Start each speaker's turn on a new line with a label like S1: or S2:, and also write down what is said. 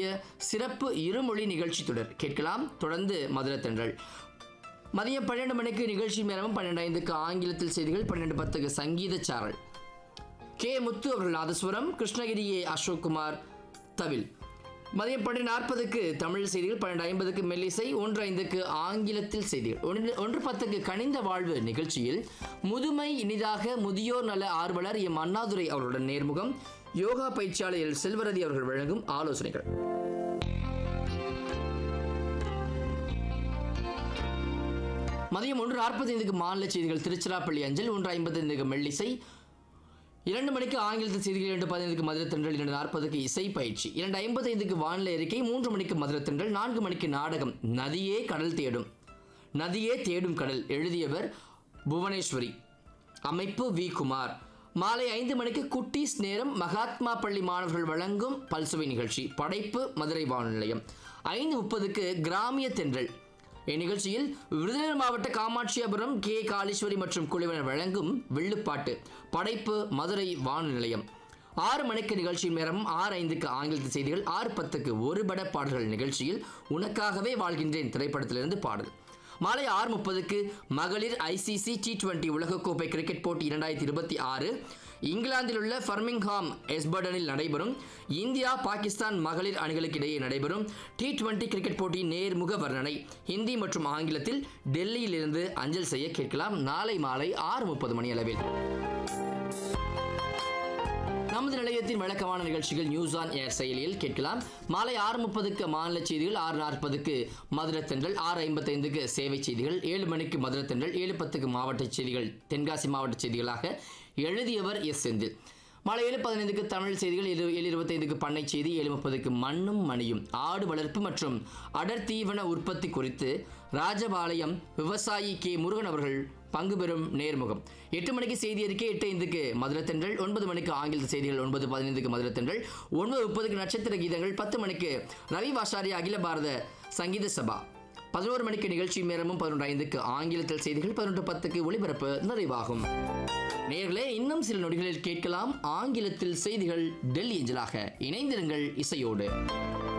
S1: சிறப்பு இருமொழி நிகழ்ச்சி தொடர் கேட்கலாம் தொடர்ந்து மதுரை தென்றல் மதியம் பன்னெண்டு மணிக்கு நிகழ்ச்சி நேரமும் பன்னெண்டு ஐந்துக்கு ஆங்கிலத்தில் செய்திகள் பன்னெண்டு பத்துக்கு சங்கீத சாரல் கே முத்து அவர்கள் நாதஸ்வரம் கிருஷ்ணகிரி ஏ அசோக்குமார் தவில் மதியம் பன்னெண்டு நாற்பதுக்கு தமிழ் செய்திகள் பன்னெண்டு ஐம்பதுக்கு மெல்லிசை ஒன்று ஐந்துக்கு ஆங்கிலத்தில் செய்திகள் ஒன்று ஒன்று பத்துக்கு கனிந்த வாழ்வு நிகழ்ச்சியில் முதுமை இனிதாக முதியோர் நல ஆர்வலர் எம் அண்ணாதுரை அவர்களுடன் நேர்முகம் யோகா பயிற்சியாளர் செல்வரதி அவர்கள் வழங்கும் ஆலோசனைகள் மதியம் ஒன்று நாற்பத்தைந்துக்கு மாநில செய்திகள் திருச்சிராப்பள்ளி அஞ்சல் ஒன்று ஐம்பத்தைந்துக்கு மெல்லிசை இரண்டு மணிக்கு ஆங்கிலத்தில் செய்திகள் இரண்டு பதினைந்துக்கு மதுரை தென்றல் இரண்டு நாற்பதுக்கு இசை பயிற்சி இரண்டு ஐம்பத்தைந்துக்கு வானிலை அறிக்கை மூன்று மணிக்கு மதுரை தென்றல் நான்கு மணிக்கு நாடகம் நதியே கடல் தேடும் நதியே தேடும் கடல் எழுதியவர் புவனேஸ்வரி அமைப்பு வி குமார் மாலை ஐந்து மணிக்கு குட்டீஸ் நேரம் மகாத்மா பள்ளி மாணவர்கள் வழங்கும் பல்சுவை நிகழ்ச்சி படைப்பு மதுரை வானொலி நிலையம் ஐந்து முப்பதுக்கு கிராமிய தென்றல் இந்நிகழ்ச்சியில் விருதுநகர் மாவட்ட காமாட்சியாபுரம் கே காளீஸ்வரி மற்றும் குழுவினர் வழங்கும் வில்லுப்பாட்டு படைப்பு மதுரை வானொலி நிலையம் ஆறு மணிக்கு நிகழ்ச்சியின் நேரம் ஆறு ஐந்துக்கு ஆங்கிலத்தில் செய்திகள் ஆறு பத்துக்கு ஒரு பட பாடல்கள் நிகழ்ச்சியில் உனக்காகவே வாழ்கின்றேன் திரைப்படத்திலிருந்து பாடல் மாலை ஆறு முப்பதுக்கு மகளிர் ஐசிசி டி டுவெண்டி உலகக்கோப்பை கிரிக்கெட் போட்டி இரண்டாயிரத்தி இருபத்தி ஆறு இங்கிலாந்தில் உள்ள ஃபர்மிங்ஹாம் எஸ்பர்டனில் நடைபெறும் இந்தியா பாகிஸ்தான் மகளிர் அணிகளுக்கு இடையே நடைபெறும் டி டுவெண்டி கிரிக்கெட் போட்டி நேர்முக வர்ணனை ஹிந்தி மற்றும் ஆங்கிலத்தில் டெல்லியிலிருந்து அஞ்சல் செய்ய கேட்கலாம் நாளை மாலை ஆறு முப்பது மணி அளவில் நமது நிலையத்தின் வழக்கமான நிகழ்ச்சிகள் நியூஸ் ஆன் ஏர் செயலியில் கேட்கலாம் மாலை ஆறு முப்பதுக்கு மாநில செய்திகள் ஆறு நாற்பதுக்கு மதுரை தென்றல் ஆறு ஐம்பத்தைந்துக்கு சேவை செய்திகள் ஏழு மணிக்கு மதுரை தென்றல் ஏழு பத்துக்கு மாவட்ட செய்திகள் தென்காசி மாவட்ட செய்திகளாக எழுதியவர் எஸ் செந்தில் மாலை ஏழு பதினைந்துக்கு தமிழ் செய்திகள் ஏழு ஏழு இருபத்தைந்துக்கு பண்ணை செய்தி ஏழு முப்பதுக்கு மண்ணும் மணியும் ஆடு வளர்ப்பு மற்றும் அடர் தீவன உற்பத்தி குறித்து ராஜபாளையம் விவசாயி கே முருகன் அவர்கள் பங்கு பெறும் நேர்முகம் எட்டு மணிக்கு செய்தி அறிக்கை எட்டு ஐந்துக்கு மதுரை தென்றல் ஒன்பது மணிக்கு ஆங்கில செய்திகள் ஒன்பது பதினைந்துக்கு மதுரை தென்றல் ஒன்பது முப்பதுக்கு நட்சத்திர கீதங்கள் பத்து மணிக்கு ரவி வாஷாரி அகில பாரத சங்கீத சபா பதினோரு மணிக்கு நிகழ்ச்சி நேரமும் பதினொன்று ஐந்துக்கு ஆங்கிலத்தில் செய்திகள் பதினொன்று பத்துக்கு ஒளிபரப்பு நிறைவாகும் நேர்களே இன்னும் சில நொடிகளில் கேட்கலாம் ஆங்கிலத்தில் செய்திகள் டெல்லி எஞ்சலாக இணைந்திருங்கள் இசையோடு